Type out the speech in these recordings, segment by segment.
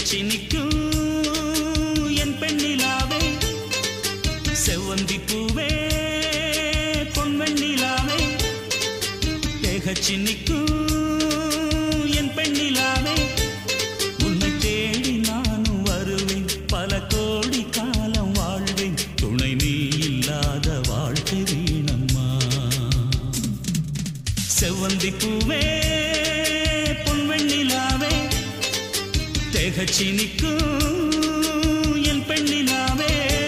திகச்சி நிற்கும் என் பெண்ணிலாவே செவ்வந்தி பூவே பொன்வெண்ணிலாவே திகச்சி நிற்கும் என் பெண்ணிலாவே உன்னை தேடி நானும் வருவேன் பல கோடி காலம் வாழ்வேன் துணை நீ இல்லாத வாழ்க்கை வீணம்மா செவ்வந்தி பூவே பொன்வெண்ணிலாவே திகச்சி நிற்கும் என் பெண்ணிலாவே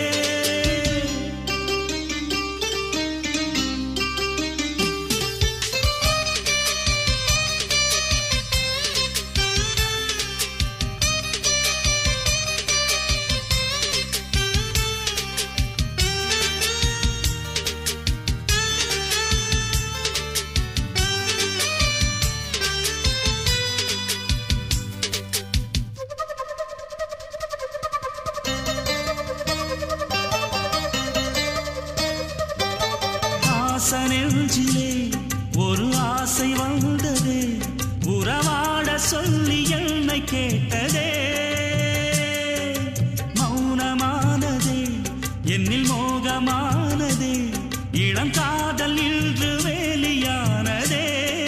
ஆசனெஞ்சிலே ஒரு ஆசை வந்ததே உறவாட சொல்லி என்னை கேட்டதே மௌனமானதே என்னில் மோகமானதே இளம் காதல் இன்று வேலியானதே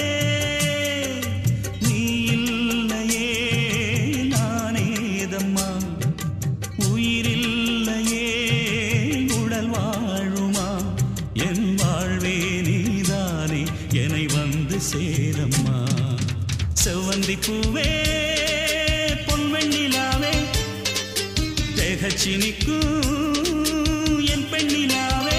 நீ இல்லையே நானேதம்மா உயிரில்லையே உடல் வாழுமா என் வாழ்வே நீதானே என்னை வந்து சேரம்மா செவ்வந்தி பூவே பொன்வெண்ணிலாவே திகச்சி நிற்கும் என் பெண்ணிலாவே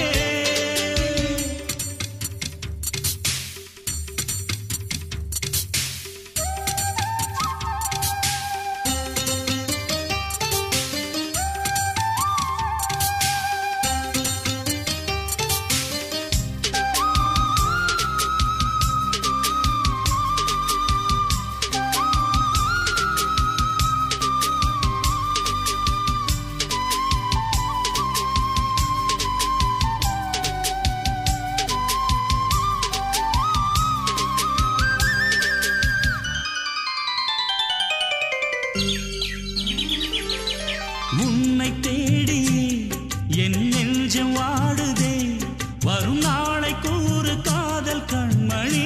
உன்னை தேடி என் நெஞ்சம் வாடுதே வரும் நாளை கூறு காதல் கண்மணி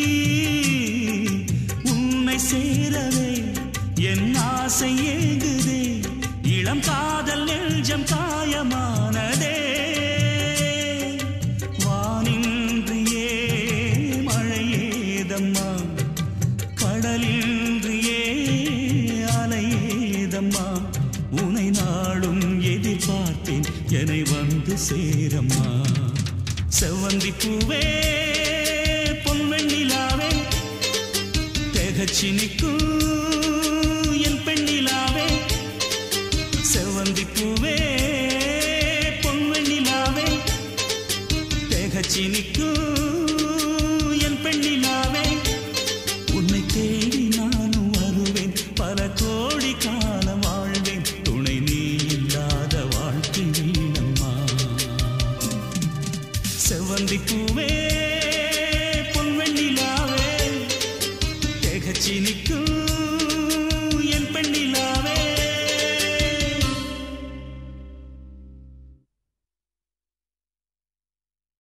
உன்னை சேரவே என் ஆசை ஏகுதே இளம் காதல் நெஞ்சம் காயமானதே வானின்றியே மழையேதம்மா கடலின்றியே அலையேதம்மா உனை நாளும் எதிர்பார்த்தேன் என்னை வந்து சேரம்மா செவ்வந்தி பூவே பொன்வெண்ணிலாவே திகச்சி நிற்கும் என் பெண்ணிலாவே செவ்வந்தி பூவே பொன்வெண்ணிலாவே திகச்சி நிற்கும் என் பெண்ணிலாவே உன்னை தேடி நானும் வருவேன் பல கோடி காலம் வாழ்வேன் துணை நீ இல்லாத வாழ்க்கை வீணம்மா செவ்வந்தி பூவே பொன்வெண்ணிலாவே திகச்சி நிற்கும் என் பெண்ணி